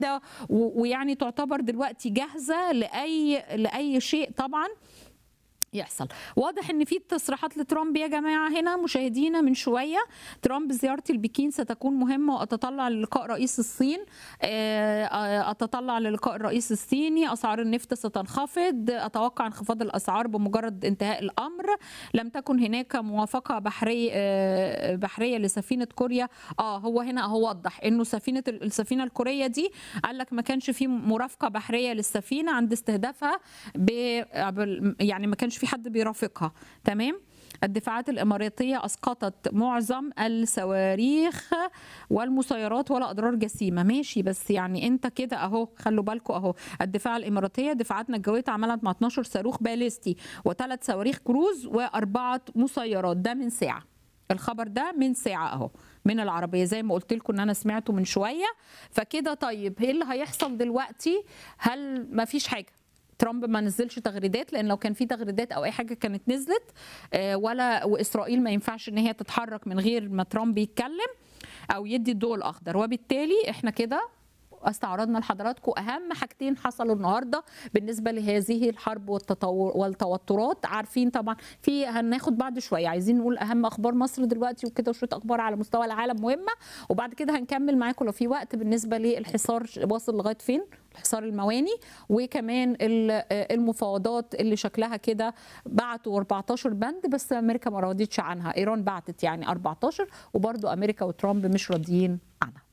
ده و- ويعني تعتبر دلوقتي جاهزه لاي لاي شيء طبعا يحصل واضح ان في تصريحات لترامب يا جماعه هنا مشاهدينا من شويه ترامب زيارتي لبكين ستكون مهمه واتطلع للقاء رئيس الصين آه، آه، اتطلع للقاء الرئيس الصيني اسعار النفط ستنخفض اتوقع انخفاض الاسعار بمجرد انتهاء الامر لم تكن هناك موافقه بحريه آه، بحريه لسفينه كوريا اه هو هنا هو وضح انه سفينه السفينه الكوريه دي قال لك ما كانش في مرافقه بحريه للسفينه عند استهدافها ب... بال- يعني ما كانش في حد بيرافقها تمام الدفاعات الإماراتية أسقطت معظم الصواريخ والمسيرات ولا أضرار جسيمة ماشي بس يعني أنت كده أهو خلوا بالكم أهو الدفاع الإماراتية دفاعاتنا الجوية عملت مع 12 صاروخ باليستي وثلاث صواريخ كروز وأربعة مسيرات ده من ساعة الخبر ده من ساعة أهو من العربية زي ما قلت لكم ان انا سمعته من شوية فكده طيب ايه اللي هيحصل دلوقتي هل ما فيش حاجة ترامب ما نزلش تغريدات لان لو كان في تغريدات او اي حاجه كانت نزلت آه، ولا واسرائيل ما ينفعش ان هي تتحرك من غير ما ترامب يتكلم او يدي الضوء الاخضر وبالتالي احنا كده استعرضنا لحضراتكم اهم حاجتين حصلوا النهارده بالنسبه لهذه الحرب والتطور والتوترات عارفين طبعا في هناخد بعد شويه عايزين نقول اهم اخبار مصر دلوقتي وكده وشويه اخبار على مستوى العالم مهمه وبعد كده هنكمل معاكم لو في وقت بالنسبه للحصار واصل لغايه فين الحصار المواني وكمان ال- المفاوضات اللي شكلها كده بعتوا 14 بند بس امريكا ما رضيتش عنها ايران بعتت يعني 14 وبرضو امريكا وترامب مش راضيين عنها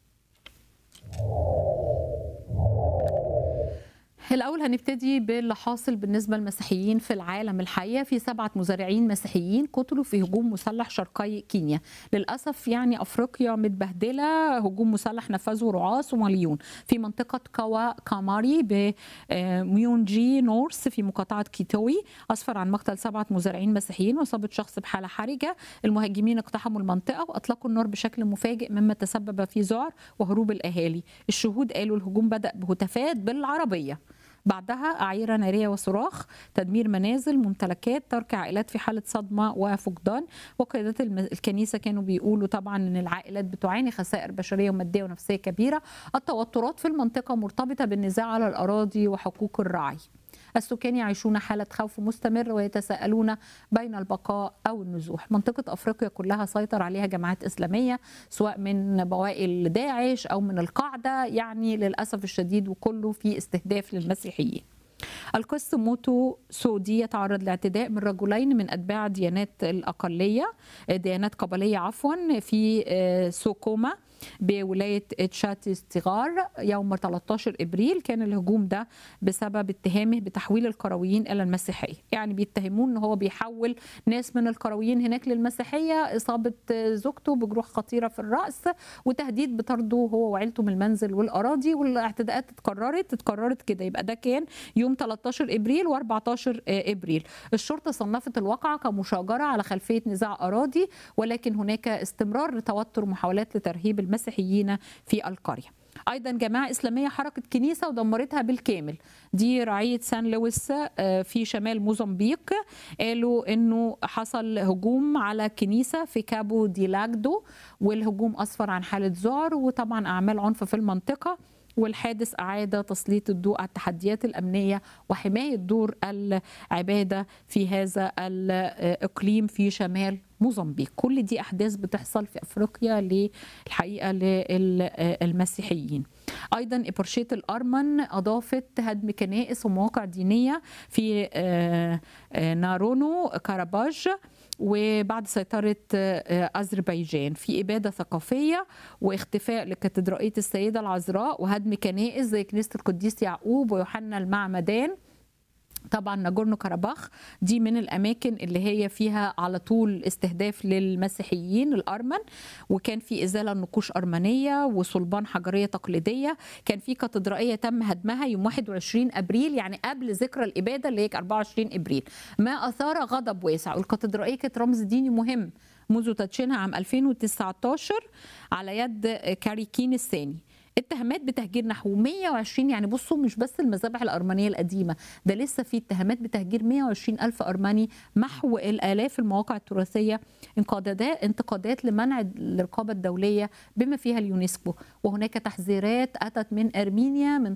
الأول هنبتدي باللي حاصل بالنسبة للمسيحيين في العالم الحقيقة في سبعة مزارعين مسيحيين قتلوا في هجوم مسلح شرقي كينيا للأسف يعني أفريقيا متبهدلة هجوم مسلح نفذه رعاة صوماليون في منطقة كوا كاماري بميونجي نورس في مقاطعة كيتوي أسفر عن مقتل سبعة مزارعين مسيحيين وإصابة شخص بحالة حرجة المهاجمين اقتحموا المنطقة وأطلقوا النار بشكل مفاجئ مما تسبب في ذعر وهروب الأهالي الشهود قالوا الهجوم بدأ بهتافات بالعربية بعدها أعيرة نارية وصراخ تدمير منازل ممتلكات ترك عائلات في حالة صدمة وفقدان وقيادات الم- الكنيسة كانوا بيقولوا طبعا أن العائلات بتعاني خسائر بشرية ومادية ونفسية كبيرة التوترات في المنطقة مرتبطة بالنزاع على الأراضي وحقوق الرعي السكان يعيشون حالة خوف مستمر ويتساءلون بين البقاء أو النزوح منطقة أفريقيا كلها سيطر عليها جماعات إسلامية سواء من بوائل داعش أو من القاعدة يعني للأسف الشديد وكله في استهداف للمسيحيين القس موتو سودي يتعرض لاعتداء من رجلين من اتباع ديانات الاقليه ديانات قبليه عفوا في آه، سوكوما بولايه تشاتي الصغار يوم 13 ابريل كان الهجوم ده بسبب اتهامه بتحويل القرويين الى المسيحيه يعني بيتهموه ان هو بيحول ناس من القرويين هناك للمسيحيه اصابه زوجته بجروح خطيره في الراس وتهديد بطرده هو وعيلته من المنزل والاراضي والاعتداءات اتكررت اتكررت كده يبقى ده كان يوم 13 ابريل و14 ابريل الشرطه صنفت الواقعه كمشاجره على خلفيه نزاع اراضي ولكن هناك استمرار لتوتر محاولات لترهيب المسيحيين في القريه ايضا جماعه اسلاميه حركت كنيسه ودمرتها بالكامل دي رعيه سان لويس آه، في شمال موزمبيق قالوا انه حصل هجوم على كنيسه في كابو ديلاجدو والهجوم اسفر عن حاله ذعر وطبعا اعمال عنف في المنطقه والحادث أعاد تسليط الضوء على التحديات الأمنية وحماية دور العبادة في هذا الإقليم في شمال موزمبيق كل دي أحداث بتحصل في أفريقيا للحقيقة للمسيحيين أيضا إبرشية الأرمن أضافت هدم كنائس ومواقع دينية في آه، آه، نارونو كاراباج وبعد سيطرة آه، أذربيجان في إبادة ثقافية واختفاء لكاتدرائية السيدة العذراء وهدم كنائس زي كنيسة القديس يعقوب ويوحنا المعمدان طبعا ناجورنو كاراباخ دي من الاماكن اللي هي فيها على طول استهداف للمسيحيين الارمن وكان في ازاله نقوش ارمنيه وصلبان حجريه تقليديه كان في كاتدرائيه تم هدمها يوم 21 ابريل يعني قبل ذكرى الاباده اللي هي 24 ابريل ما اثار غضب واسع والكاتدرائيه كانت رمز ديني مهم منذ تدشينها عام 2019 على يد كاريكين الثاني اتهامات بتهجير نحو 120 يعني بصوا مش بس المذابح الأرمنية القديمة ده لسه في اتهامات بتهجير 120 ألف أرمني محو الآلاف المواقع التراثية انقضاضات انتقادات لمنع الرقابة الدولية بما فيها اليونسكو وهناك تحذيرات أتت من أرمينيا من